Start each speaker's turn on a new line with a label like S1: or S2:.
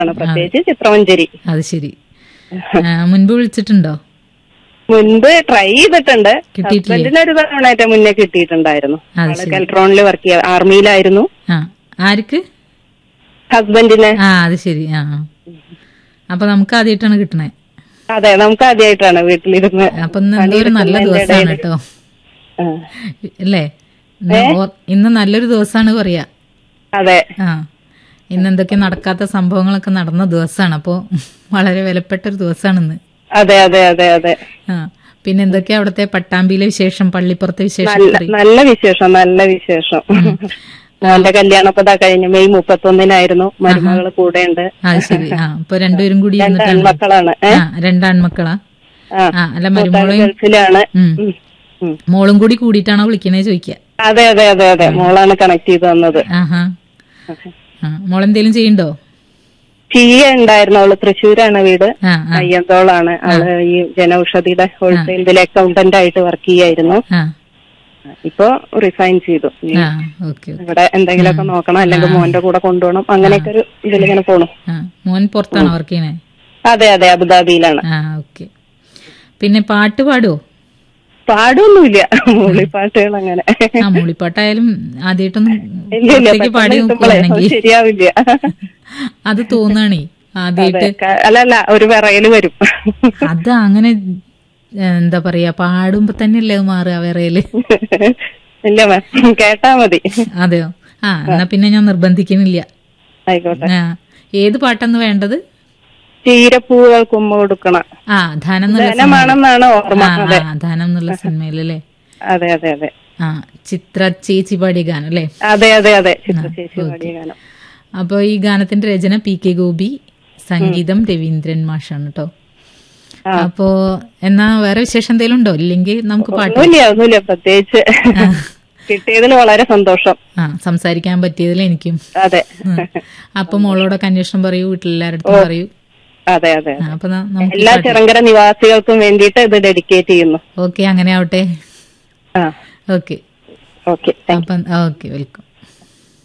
S1: ആണ് പ്രത്യേകിച്ച് ചിത്രമഞ്ചേരി
S2: അത് ശരി ആ, മുൻപ് വിളിച്ചിട്ടുണ്ടോ
S1: മുൻപ് ട്രൈ ചെയ്തിട്ടുണ്ട്
S2: കിട്ടിയിട്ടില്ലേ?
S1: ഹസ്ബൻഡിന് ഒരു തവണയായിട്ട് മുന്നേ കിട്ടിയിട്ടുണ്ടായിരുന്നു
S2: അത്
S1: ആള്
S2: ശരി.
S1: കെൽട്രോണിൽ വർക്ക് ചെയ്യാം ആർമിയിലായിരുന്നു
S2: ആ ആർക്ക്
S1: ഹസ്ബൻഡിന്
S2: ആ അത് ശരി ആ ആ. അപ്പൊ നമുക്ക് ആദ്യമായിട്ടാണ് കിട്ടണേ
S1: അതെ നമുക്ക് ആദ്യമായിട്ടാണ് വീട്ടിലിരുന്ന്
S2: അപ്പൊ ഇന്ന് എന്തോ ഒരു നല്ല ദിവസമാണ് കേട്ടോ
S1: ആ.
S2: അല്ലേ ഇന്ന് ഓ- ഇന്ന് നല്ലൊരു ദിവസമാണ് പറയാ
S1: അതെ
S2: ആ ഇന്ന് എന്തൊക്കെ നടക്കാത്ത സംഭവങ്ങളൊക്കെ നടന്ന ദിവസമാണ് അപ്പോ വളരെ വിലപ്പെട്ട ഒരു ദിവസമാണ് ഇന്ന്
S1: അതെ അതെ അതെ അതെ
S2: ആ പിന്നെ എന്തൊക്കെയാ അവിടുത്തെ പട്ടാമ്പിയിലെ വിശേഷം പള്ളിപ്പുറത്തെ വിശേഷം
S1: നല്ല
S2: പറയ്.
S1: നല്ല വിശേഷം നല്ല വിശേഷം മോന്റെ കല്യാണപ്പതാ കഴിഞ്ഞ മെയ് മുപ്പത്തൊന്നിനായിരുന്നു മരുമകള് കൂടെയുണ്ട്
S2: അത് ശരി ആ ഇപ്പൊ രണ്ടുപേരും കൂടി
S1: രണ്ട്
S2: ഇരുന്നിട്ടാണ്
S1: ആൺമക്കളാണ് ഏ?
S2: ആ രണ്ടാൺമക്കളാ
S1: ആ
S2: ആ അല്ല
S1: മൂത്താള്
S2: മരുമോളും
S1: ഗൾഫിലാണ്
S2: ഉം.
S1: ഉം. ഉം.
S2: മോളും കൂടി കൂടിയിട്ടാണോ വിളിക്കണേ ചോദിക്കുക
S1: അതെ അതെ അതെ അതെ മോളാണ് കണക്ട് ചെയ്ത് തന്നത്
S2: ആഹാ ആ മോളെന്തേലും ചെയ്യണ്ടോ
S1: ചീയ ഉണ്ടായിരുന്നു അവള് തൃശ്ശൂരാണ് വീട്
S2: ആ ആ
S1: അയ്യന്തോളാണ് അവള് ഈ ജനൌഷധിയുടെ ഹോൾസെയിൽ ഇതിൽ അക്കൗണ്ടന്റ് ആയിട്ട് വർക്ക് ചെയ്യായിരുന്നു
S2: ആ
S1: ഇപ്പൊ റിസൈൻ ചെയ്തു ഇനി
S2: ആ ഓക്കെ
S1: ഇവിടെ എന്തെങ്കിലുമൊക്കെ നോക്കണം അല്ലെങ്കിൽ മോന്റെ കൂടെ കൊണ്ടുപോകണം അങ്ങനെയൊക്കെ ഒരു ഇതിലിങ്ങനെ പോണു
S2: ആ മോൻ പുറത്താണോ വർക്ക് ചെയ്യണേ
S1: അതെ അതെ അബുദാബിയിലാണ്
S2: ആ ഓക്കെ പിന്നെ പാട്ട് പാടുവോ
S1: പാടൊന്നുമില്ല മൂളിപ്പാട്ടുകൾ അങ്ങനെ
S2: ആ മൂളിപ്പാട്ടായാലും ആദ്യമായിട്ടൊന്നും
S1: ഇല്ല ഇല്ല
S2: പുറത്തേക്ക് പാടി
S1: പെട്ടെന്ന് കിട്ടുമ്പോഴേ അത്
S2: നോക്കുകയാണെങ്കിൽ
S1: ശരിയാവില്ല
S2: അത് തോന്നാണേ ആദ്യമായിട്ട്
S1: അതെ ക- അല്ല അല്ല ഒരു വിറയല് വരും
S2: അത് അങ്ങനെ ഏ, എന്താ പറയാ പാടുമ്പോ തന്നെയല്ലേ അത് മാറുക വിറയല്
S1: ഇല്ല മാം കേട്ടാ മതി
S2: അതെയോ ആ എന്നാ പിന്നെ ഞാൻ നിർബന്ധിക്കുന്നില്ല
S1: ആയിക്കോട്ടെ
S2: ആ ഏത് പാട്ടെന്ന് വേണ്ടത്
S1: ചീരപ്പൂവുകൾ കുമ്മ കൊടുക്കണം
S2: ആ ധനം എന്നുള്ള
S1: ധനമാണെന്നാണ് ഓർമ്മ
S2: ആ,
S1: അതെ
S2: ആ, ധനം എന്നുള്ള സിനിമയിലല്ലേ
S1: അതെ അതെ അതെ
S2: ആ ചിത്ര ചേച്ചി പാടിയ ഗാനം അല്ലേ
S1: അതെ അതെ അതെ ചിത്രശേഷി പാടിയ ഗാനം
S2: അപ്പൊ ഈ ഗാനത്തിന്റെ രചന പി കെ ഗോപി സംഗീതം രവീന്ദ്രൻ മാഷാണ് കേട്ടോ അപ്പോ എന്നാ വേറെ വിശേഷം എന്തെങ്കിലും ഉണ്ടോ ഇല്ലെങ്കിൽ നമുക്ക് പാട്ട്
S1: ഒന്നുമില്ല ഒന്നുമില്ല പ്രത്യേകിച്ച് കിട്ടിയതിൽ വളരെ സന്തോഷം
S2: ആ സംസാരിക്കാൻ പറ്റിയതിൽ എനിക്കും
S1: അതെ
S2: ഉം. അപ്പൊ മോളോടൊക്കെ അന്വേഷണം പറയൂ വീട്ടിലെല്ലാരടുത്തും പറയൂ
S1: അതെ അതെ
S2: ആ, അപ്പൊ ന- നമുക്ക്
S1: എല്ലാ ചിറങ്കര നിവാസികൾക്കും വേണ്ടിയിട്ട് ഇത് ഡെഡിക്കേറ്റ് ചെയ്യുന്നു
S2: ഓക്കെ അങ്ങനെ ആവട്ടെ
S1: ആ
S2: ഓക്കെ
S1: ഓക്കെ
S2: അപ്പം ഓക്കെ വെൽക്കം